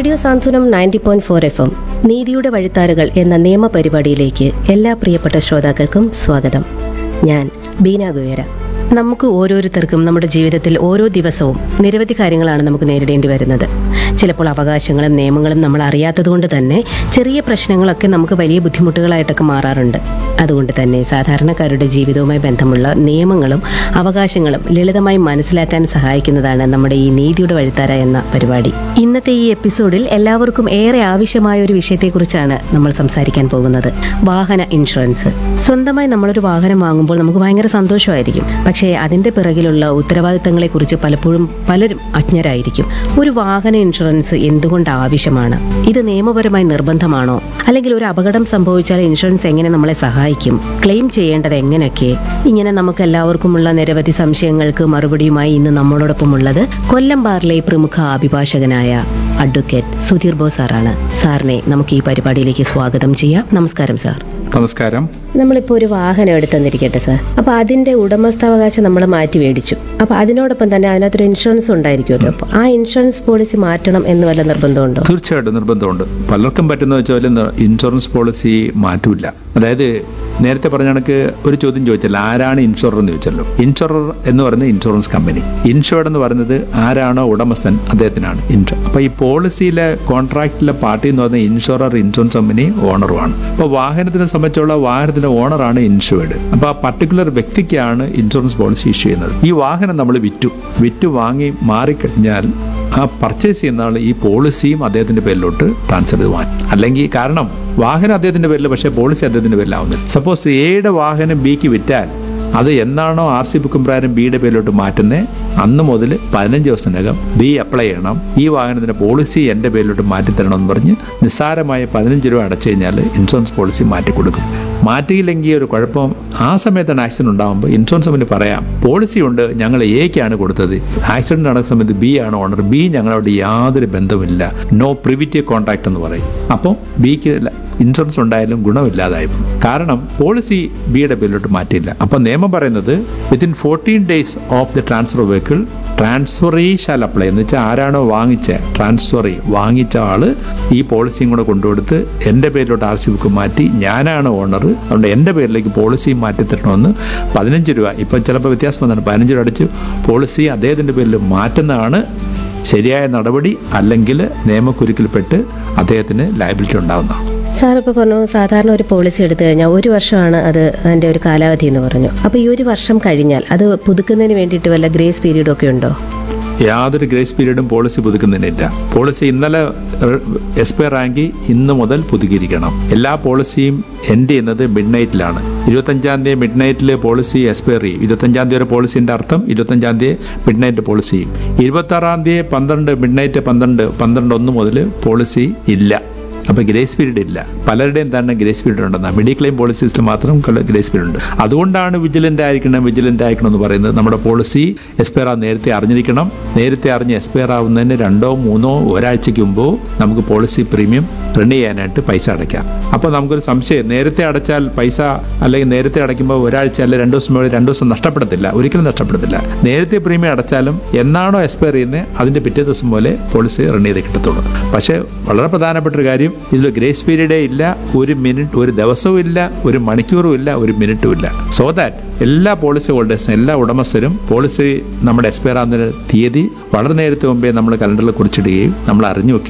Radio Santhwanam ninety point four F M നീതിയുടെ വഴിത്താരുകൾ എന്ന നിയമ പരിപാടിയിലേക്ക് എല്ലാ പ്രിയപ്പെട്ട ശ്രോതാക്കൾക്കും സ്വാഗതം ഞാൻ ബീന ഗുവേര നമുക്ക് ഓരോരുത്തർക്കും നമ്മുടെ ജീവിതത്തിൽ ഓരോ ദിവസവും നിരവധി കാര്യങ്ങളാണ് നമുക്ക് നേരിടേണ്ടി വരുന്നത് ചിലപ്പോൾ അവകാശങ്ങളും നിയമങ്ങളും നമ്മൾ അറിയാത്തതുകൊണ്ട് തന്നെ ചെറിയ പ്രശ്നങ്ങളൊക്കെ നമുക്ക് വലിയ ബുദ്ധിമുട്ടുകളായിട്ടൊക്കെ മാറാറുണ്ട് അതുകൊണ്ട് തന്നെ സാധാരണക്കാരുടെ ജീവിതവുമായി ബന്ധമുള്ള നിയമങ്ങളും അവകാശങ്ങളും ലളിതമായി മനസ്സിലാക്കാൻ സഹായിക്കുന്നതാണ് നമ്മുടെ ഈ നീതിയുടെ വഴിത്താര എന്ന പരിപാടി ഇന്നത്തെ ഈ എപ്പിസോഡിൽ എല്ലാവർക്കും ഏറെ ആവശ്യമായ ഒരു വിഷയത്തെക്കുറിച്ചാണ് നമ്മൾ സംസാരിക്കാൻ പോകുന്നത് വാഹന ഇൻഷുറൻസ് സ്വന്തമായി നമ്മളൊരു വാഹനം വാങ്ങുമ്പോൾ നമുക്ക് ഭയങ്കര സന്തോഷമായിരിക്കും പക്ഷേ അതിന്റെ പിറകിലുള്ള ഉത്തരവാദിത്തങ്ങളെക്കുറിച്ച് പലപ്പോഴും പലരും അജ്ഞരായിരിക്കും ഒരു വാഹന ഇൻഷുറൻസ് എന്തുകൊണ്ട് ആവശ്യമാണ് ഇത് നിയമപരമായി നിർബന്ധമാണോ അല്ലെങ്കിൽ ഒരു അപകടം സംഭവിച്ചാൽ ഇൻഷുറൻസ് എങ്ങനെ നമ്മളെ സഹായിക്കും ക്ലെയിം ചെയ്യേണ്ടത് എങ്ങനെയൊക്കെ ഇങ്ങനെ നമുക്ക് എല്ലാവർക്കുമുള്ള നിരവധി സംശയങ്ങൾക്ക് മറുപടിയുമായി ഇന്ന് നമ്മളോടൊപ്പം ഉള്ളത് കൊല്ലം ബാറിലെ പ്രമുഖ അഭിഭാഷകനായ അഡ്വക്കേറ്റ് സുധീർ ബോസ് സാറാണ് സാറിനെ നമുക്ക് ഈ പരിപാടിയിലേക്ക് സ്വാഗതം ചെയ്യാം നമസ്കാരം സാർ നമസ്കാരം നമ്മളിപ്പോൾ ഒരു വാഹനം എടുത്തെന്നിരിക്കട്ടെ സാർ അപ്പോൾ അതിന്റെ ഉടമസ്ഥാവകാശം നമ്മൾ മാറ്റി മേടിച്ചു അപ്പോൾ അതിനോടൊപ്പം തന്നെ അതിനകത്തൊരു ഇൻഷുറൻസ് ഉണ്ടായിരിക്കുമല്ലോ അപ്പോൾ ആ ഇൻഷുറൻസ് പോളിസി മാറ്റണം എന്ന് വല്ല നിർബന്ധമുണ്ടോ തീർച്ചയായിട്ടും നിർബന്ധമുണ്ട് പലർക്കും പറ്റുന്ന വെച്ചാൽ ഇൻഷുറൻസ് പോളിസി മാറ്റൂല അതായത് നേരത്തെ പറഞ്ഞ കണക്ക് ഒരു ചോദ്യം ചോദിച്ചല്ലോ ആരാണ് ഇൻഷുറർ എന്ന് ചോദിച്ചല്ലോ ഇൻഷുറർ എന്ന് പറയുന്നത് ഇൻഷുറൻസ് കമ്പനി ഇൻഷുർഡ് എന്ന് പറയുന്നത് ആരാണോ ഉടമസ്ഥൻ അദ്ദേഹത്തിനാണ് ഇൻഷുർ അപ്പൊ ഈ പോളിസിയിലെ കോൺട്രാക്റ്റിലെ പാർട്ടി എന്ന് പറയുന്നത് ഇൻഷുറർ ഇൻഷുറൻസ് കമ്പനി ഓണറുമാണ് അപ്പൊ വാഹനത്തിനെ സംബന്ധിച്ചുള്ള വാഹനത്തിന്റെ ഓണറാണ് ഇൻഷുർഡ് അപ്പൊ ആ പർട്ടിക്കുലർ വ്യക്തിക്കാണ് ഇൻഷുറൻസ് പോളിസി ഇഷ്യൂ ചെയ്യുന്നത് ഈ വാഹനം നമ്മൾ വിറ്റു വിറ്റു വാങ്ങി മാറിക്കഴിഞ്ഞാൽ ആ പർച്ചേസ് ചെയ്യുന്ന ആൾ ഈ പോളിസിയും അദ്ദേഹത്തിന്റെ പേരിലോട്ട് ട്രാൻസ്ഫർ ചെയ്ത് വാങ്ങി അല്ലെങ്കിൽ കാരണം വാഹനം അദ്ദേഹത്തിന്റെ പേരിൽ പക്ഷേ പോളിസി അദ്ദേഹത്തിന്റെ പേരിലാവുന്നില്ല സപ്പോസ് എയുടെ വാഹനം ബിക്ക് വിറ്റാൽ അത് എന്നാണോ ആർ സി ബുക്കും പ്രകാരം ബിയുടെ പേരിലോട്ട് മാറ്റുന്നത് അന്ന് മുതൽ പതിനഞ്ച് ദിവസത്തിനകം ബി അപ്ലൈ ചെയ്യണം ഈ വാഹനത്തിന്റെ പോളിസി എൻ്റെ പേരിലോട്ട് മാറ്റിത്തരണം എന്ന് പറഞ്ഞ് നിസ്സാരമായ പതിനഞ്ച് രൂപ അടച്ചു കഴിഞ്ഞാൽ ഇൻഷുറൻസ് പോളിസി മാറ്റി കൊടുക്കും മാറ്റിയില്ലെങ്കിൽ ഒരു കുഴപ്പം ആ സമയത്താണ് ആക്സിഡന്റ് ഉണ്ടാകുമ്പോൾ ഇൻഷുറൻസ് കമ്പനി പറയാം പോളിസി ഉണ്ട് ഞങ്ങൾ എക്കാണ് കൊടുത്തത് ആക്സിഡന്റ് നടക്കുന്ന സമയത്ത് ബി ആണ് ഓണർ ബി ഞങ്ങളോട് യാതൊരു ബന്ധമില്ല നോ പ്രിവിറ്റീവ് കോൺട്രാക്ട് എന്ന് പറയും അപ്പോൾ ബിക്ക് ഇൻഷുറൻസ് ഉണ്ടായാലും ഗുണമില്ലാതായി പോകും. കാരണം പോളിസി ബിയുടെ പേരിലോട്ട് മാറ്റിയില്ല അപ്പം നിയമം പറയുന്നത് within fourteen days of the transfer vehicle transferee shall apply എന്ന് വെച്ചാൽ ആരാണോ വാങ്ങിച്ച ട്രാൻസ്ഫറി വാങ്ങിച്ച ആള് ഈ പോളിസിയും കൂടെ കൊണ്ടുകൊടുത്ത് എൻ്റെ പേരിലോട്ട് ആർ സി ബുക്ക് മാറ്റി ഞാനാണ് ഓണർ അതുകൊണ്ട് എൻ്റെ പേരിലേക്ക് പോളിസി മാറ്റി തരണമെന്ന് പതിനഞ്ച് രൂപ ഇപ്പം ചിലപ്പോൾ വ്യത്യാസം വന്നിട്ട് പതിനഞ്ച് രൂപ അടിച്ച് പോളിസി അദ്ദേഹത്തിൻ്റെ പേരിൽ മാറ്റുന്നതാണ് ശരിയായ നടപടി അല്ലെങ്കിൽ നിയമക്കുരുക്കിൽപ്പെട്ട് അദ്ദേഹത്തിന് ലയബിലിറ്റി ഉണ്ടാകുന്നതാണ് സാർ ഇപ്പോൾ പറഞ്ഞു സാധാരണ ഒരു പോളിസി എടുത്തു കഴിഞ്ഞാൽ ഒരു വർഷമാണ് അത് അതിന്റെ ഒരു കാലാവധി എന്ന് പറഞ്ഞു അപ്പോൾ ഈ ഒരു വർഷം കഴിഞ്ഞാൽ അത് പുതുക്കുന്നതിന് വേണ്ടിയിട്ട് വല്ല ഗ്രേസ് പീരീഡ് ഒക്കെ ഉണ്ടോ യാതൊരു ഗ്രേസ് പീരീഡും പോളിസി പുതുക്കുന്നതിനില്ല പോളിസി ഇന്നലെ എക്സ്പയർ ആക്കി ഇന്ന് മുതൽ പുതുക്കിയിരിക്കണം എല്ലാ പോളിസിയും എൻഡ് ചെയ്യുന്നത് മിഡ് നൈറ്റിലാണ് ഇരുപത്തഞ്ചാം തീയതി മിഡ് നൈറ്റിൽ പോളിസി എക്സ്പയർ ചെയ്യും ഇരുപത്തഞ്ചാം തീയതി ഒരു പോളിസിന്റെ അർത്ഥം ഇരുപത്തഞ്ചാം തീയതി മിഡ് നൈറ്റ് പോളിസി ചെയ്യും ഇരുപത്തി ആറാം തീയതി പന്ത്രണ്ട് മിഡ് നൈറ്റ് പന്ത്രണ്ട് പന്ത്രണ്ട് ഒന്ന് മുതൽ പോളിസി ഇല്ല അപ്പൊ ഗ്രേസ് പീരീഡ് ഇല്ല പലരുടെയും തന്നെ ഗ്രേസ് പീരീഡ് ഉണ്ടെന്ന മെഡിക്ലെയിം പോളിസീസിൽ മാത്രം ഗ്രേസ് പീരീഡ് ഉണ്ട് അതുകൊണ്ടാണ് വിജിലന്റ് ആയിരിക്കണം വിജിലന്റ് ആയിരിക്കണം എന്ന് പറയുന്നത് നമ്മുടെ പോളിസി എക്സ്പയർ ആ നേരത്തെ അറിഞ്ഞിരിക്കണം നേരത്തെ അറിഞ്ഞ് എക്സ്പയർ ആവുന്നതിന് രണ്ടോ മൂന്നോ ഒരാഴ്ചയ്ക്ക് മുമ്പോ നമുക്ക് പോളിസി പ്രീമിയം റിന്യൂ ചെയ്യാനായിട്ട് പൈസ അടയ്ക്കാം അപ്പോൾ നമുക്കൊരു സംശയം നേരത്തെ അടച്ചാൽ പൈസ അല്ലെങ്കിൽ നേരത്തെ അടയ്ക്കുമ്പോൾ ഒരാഴ്ച അല്ലെങ്കിൽ രണ്ട് ദിവസം മുകളിൽ രണ്ട് ദിവസം നഷ്ടപ്പെടത്തില്ല ഒരിക്കലും നഷ്ടപ്പെടത്തില്ല നേരത്തെ പ്രീമിയം അടച്ചാലും എന്നാണോ എക്സ്പയർ ചെയ്യുന്നത് അതിന്റെ പിറ്റേ ദിവസം പോലെ പോളിസി റിന്യൂ ചെയ്ത് കിട്ടത്തുള്ളൂ പക്ഷേ വളരെ പ്രധാനപ്പെട്ട ഒരു കാര്യം ഇതിൽ ഗ്രേസ് പീരീഡേ ഇല്ല ഒരു മിനിറ്റ് ഒരു ദിവസവും ഇല്ല ഒരു മണിക്കൂറും ഇല്ല ഒരു മിനിറ്റും ഇല്ല സോ ദാറ്റ് എല്ലാ പോളിസി ഹോൾഡേഴ്സും എല്ലാ ഉടമസ്ഥരും പോളിസി നമ്മുടെ എക്സ്പയർ ആകുന്ന തീയതി വളരെ നേരത്തെ മുമ്പേ നമ്മൾ കലണ്ടറിൽ കുറിച്ചിടുകയും നമ്മൾ അറിഞ്ഞു വെക്കുകയും